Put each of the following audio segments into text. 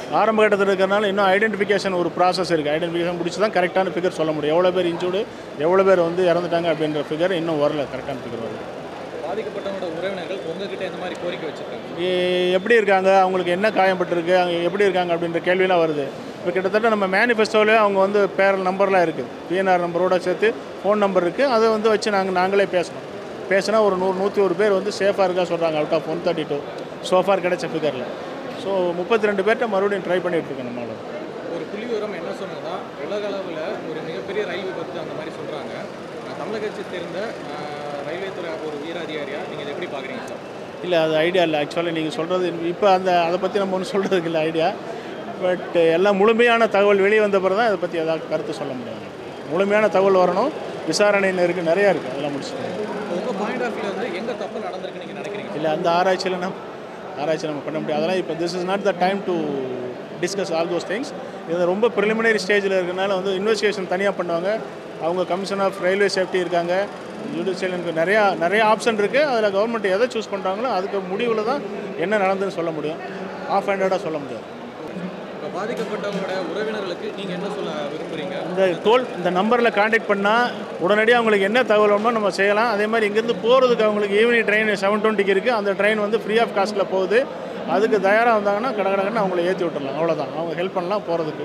ஆரம்ப கட்டத்தில் இருக்கிறனால இன்னும் ஐடென்டிஃபிகேஷன் ஒரு ப்ராசஸ் இருக்குது ஐடென்டிஃபிகேஷன் முடிச்சு தான் கரெக்டான ஃபிகர் சொல்ல முடியும் எவ்வளோ பேர் இன்ஜூர்டு எவ்வளோ பேர் வந்து இறந்துட்டாங்க அப்படின்ற ஃபிகர் இன்னும் வரல கரெக்டான ஃபிகர் வரல பாதிக்கப்பட்டவங்களோட உறவினர்கள் உங்ககிட்ட எந்த மாதிரி கோரிக்கை வச்சிருக்காங்க எ- எப்படி இருக்காங்க அவங்களுக்கு என்ன காயப்பட்டிருக்கு அவங்க எப்படி இருக்காங்க அப்படின்ற கேள்விலாம் வருது இப்போ கிட்டத்தட்ட நம்ம மேனிஃபெஸ்டோவிலே அவங்க வந்து பேர் நம்பர்லாம் இருக்குது பிஎன்ஆர் நம்பரோட சேர்த்து ஃபோன் நம்பர் இருக்குது அதை வந்து வச்சு நாங்கள் நாங்களே பேசணும் பேசினா ஒரு நூறு நூற்றி ஒரு பேர் வந்து சேஃபாக இருக்கா சொல்கிறாங்க out of one thirty two so far கிடைச்ச ஃபிகரில் ஸோ முப்பத்தி ரெண்டு பேர்கிட்ட மறுபடியும் ட்ரை பண்ணிட்டு இருக்கோம் நம்மளால ஒரு புள்ளி விவரம் என்ன சொன்னதா உலக அளவில் ஒரு மிகப்பெரிய ரயில் விபத்து அந்த மாதிரி சொல்கிறாங்க தமிழகத்தை சேர்ந்த அஹ், ரயில்வே துறை ஒரு உயர் அதிகாரியா நீங்கள் இதை எப்படி பார்க்குறீங்க சார் இல்லை அது ஐடியா இல்லை ஆக்சுவலாக நீங்கள் சொல்கிறது இப்போ அந்த அதை பற்றி நம்ம ஒன்றும் சொல்கிறதுக்கு இல்லை ஐடியா பட் எல்லாம் முழுமையான தகவல் வெளியே வந்த பிறகு தான் இதை பற்றி ஏதாவது கருத்து சொல்ல முடியும் முழுமையான தகவல் வரணும் விசாரணையில் இருக்குது நிறையா இருக்குது அதெல்லாம் முடிச்சுட்டு உங்கள் பாயிண்ட் ஆஃப் வியூ வந்து எங்கே தப்பு நடந்திருக்குன்னு நீங்கள் நினைக்கிறீங்க இல்லை அந்த ஆராய்ச்சியில் நம்ம ஆராய்ச்சி நம்ம பண்ண முடியாது அதெல்லாம் இப்போ this is not the time to discuss all those things இது ரொம்ப ப்ரிலிமினரி ஸ்டேஜில் இருக்கனால வந்து இன்வெஸ்டிகேஷன் தனியாக பண்ணுவாங்க அவங்க கமிஷன் ஆஃப் ரயில்வே சேஃப்டி இருக்காங்க ஜுடிஷியல் எனக்கு நிறையா நிறைய ஆப்ஷன் இருக்குது அதில் கவர்மெண்ட் எதை சூஸ் பண்ணுறாங்களோ அதுக்கு முடிவில் தான் என்ன நடந்ததுன்னு சொல்ல முடியும் ஆஃப் ஹேண்டடாக சொல்ல முடியாது இப்போ பாதிக்கப்பட்டவங்களோட உறவினர்களுக்கு நீங்கள் என்ன சொல்ல விரும்புகிறீங்க இந்த டோல் இந்த நம்பரில் காண்டாக்ட் பண்ணால் உடனடியாக அவங்களுக்கு என்ன தகவல் வேணுமோ நம்ம செய்யலாம் அதே மாதிரி இங்கேருந்து போகிறதுக்கு அவங்களுக்கு ஈவினிங் ட்ரெயின் செவன் டுவெண்ட்டிக்கு இருக்குது அந்த ட்ரெயின் வந்து ஃப்ரீ ஆஃப் காஸ்ட்டில் போகுது அதுக்கு தயாராக வந்தாங்கன்னா கடகடன்னு அவங்கள ஏற்றி விட்டுறலாம் அவ்வளோதான் அவங்க ஹெல்ப் பண்ணலாம் போகிறதுக்கு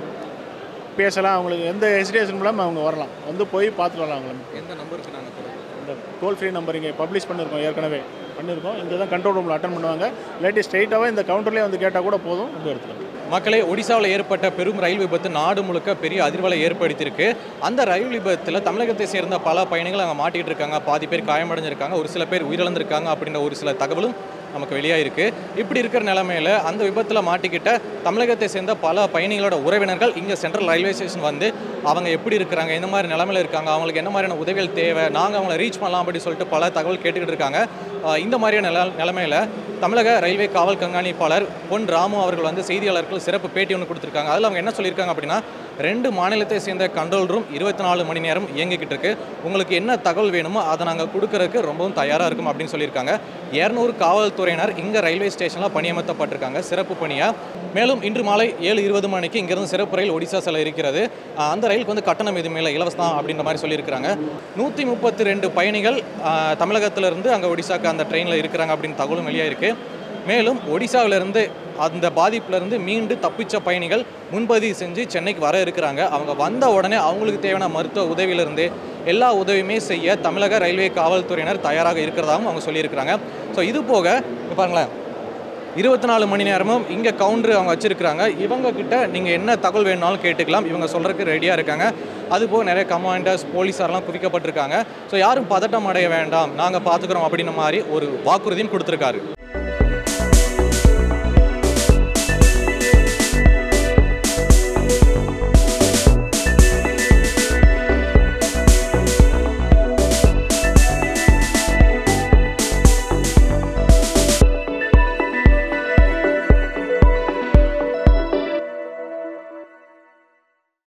பேசலாம் அவங்களுக்கு எந்த ஹெசிடேஷன் இல்லாமல் அவங்க வரலாம் வந்து போய் பார்த்துட்டு வரலாம் அவங்கள எந்த நம்பருக்கு நாங்கள் சொல்லுங்கள் இந்த டோல் ஃப்ரீ நம்பர் இங்கே பப்ளிஷ் பண்ணியிருக்கோம் ஏற்கனவே பண்ணியிருக்கோம் இங்கே தான் கண்ட்ரோல் ரூமில் அட்டன் பண்ணுவாங்க இல்லாட்டி ஸ்ட்ரைட்டாகவே இந்த கவுண்டர்லேயே வந்து கேட்டால் கூட போதும் வந்து எடுத்துக்கலாம் மக்களே ஒடிசாவில் ஏற்பட்ட பெரும் ரயில் விபத்து நாடு முழுக்க பெரிய அதிர்வலை ஏற்படுத்தியிருக்கு அந்த ரயில் விபத்தில் தமிழகத்தை சேர்ந்த பல பயணிகள் அங்கே மாட்டிக்கிட்டு இருக்காங்க பாதி பேர் காயமடைஞ்சிருக்காங்க ஒரு சில பேர் உயிரிழந்திருக்காங்க அப்படின்ற ஒரு சில தகவலும் நமக்கு வெளியாயிருக்கு இப்படி இருக்கிற நிலமையில அந்த விபத்தில் மாட்டிக்கிட்ட தமிழகத்தை சேர்ந்த பல பயணிகளோட உறவினர்கள் இங்கே சென்ட்ரல் ரயில்வே ஸ்டேஷன் வந்து அவங்க எப்படி இருக்கிறாங்க எந்த மாதிரி நிலமையில இருக்காங்க அவங்களுக்கு என்ன மாதிரியான உதவிகள் தேவை நாங்கள் அவங்கள ரீச் பண்ணலாம் அப்படின்னு சொல்லிட்டு பல தகவல் கேட்டுக்கிட்டு இருக்காங்க ஆஹ் இந்த மாதிரியான நில நிலமையில தமிழக ரயில்வே காவல் கண்காணிப்பாளர் பொன் ராமு அவர்கள் வந்து செய்தியாளர்கள் சிறப்பு பேட்டி ஒன்று கொடுத்துருக்காங்க அதில் அவங்க என்ன சொல்லியிருக்காங்க அப்படின்னா ரெண்டு மாநிலத்தை சேர்ந்த கண்ட்ரோல் ரூம் இருபத்தி நாலு மணி நேரம் இயங்கிக்கிட்டு இருக்கு உங்களுக்கு என்ன தகவல் வேணுமோ அதை நாங்கள் கொடுக்கறதுக்கு ரொம்பவும் தயாராக இருக்கும் அப்படின்னு சொல்லியிருக்காங்க இரநூறு காவல்துறையினர் இங்கே ரயில்வே ஸ்டேஷனில் பணியமர்த்தப்பட்டிருக்காங்க சிறப்பு பணியாக மேலும் இன்று மாலை ஏழு இருபது மணிக்கு இங்கிருந்து சிறப்பு ரயில் ஒடிசா செல்ல இருக்கிறது ஆஹ் அந்த ரயிலுக்கு வந்து கட்டணம் எதுவுமே இல்லை இலவசம் தான் அப்படின்ற மாதிரி சொல்லியிருக்கிறாங்க நூற்றி முப்பத்தி ரெண்டு பயணிகள் ஆஹ் தமிழகத்திலிருந்து அங்கே ஒடிசாக்கு அந்த ட்ரெயினில் இருக்கிறாங்க அப்படின்னு தகவலும் வெளியாயிருக்கு மேலும் ஒடிசாவிலிருந்து அந்த பாதிப்புலேருந்து மீண்டு தப்பிச்ச பயணிகள் முன்பதிவு செஞ்சு சென்னைக்கு வர இருக்கிறாங்க அவங்க வந்த உடனே அவங்களுக்கு தேவையான மருத்துவ உதவியிலிருந்து எல்லா உதவியுமே செய்ய தமிழக ரயில்வே காவல்துறையினர் தயாராக இருக்கிறதாகவும் அவங்க சொல்லியிருக்கிறாங்க ஸோ இது போக இங்க பாருங்களேன் இருபத்தி நாலு மணி நேரமும் இங்கே கவுண்டர் அவங்க வச்சுருக்கிறாங்க இவங்க கிட்ட நீங்கள் என்ன தகவல் வேணுனாலும் கேட்டுக்கலாம் இவங்க சொல்கிறதுக்கு ரெடியாக இருக்காங்க அதுபோக நிறைய கமாண்டர்ஸ் போலீஸாரெலாம் குவிக்கப்பட்டிருக்காங்க ஸோ யாரும் பதட்டம் அடைய வேண்டாம் நாங்கள் பார்த்துக்குறோம் அப்படின்ற மாதிரி ஒரு வாக்குறுதியும் கொடுத்துருக்காரு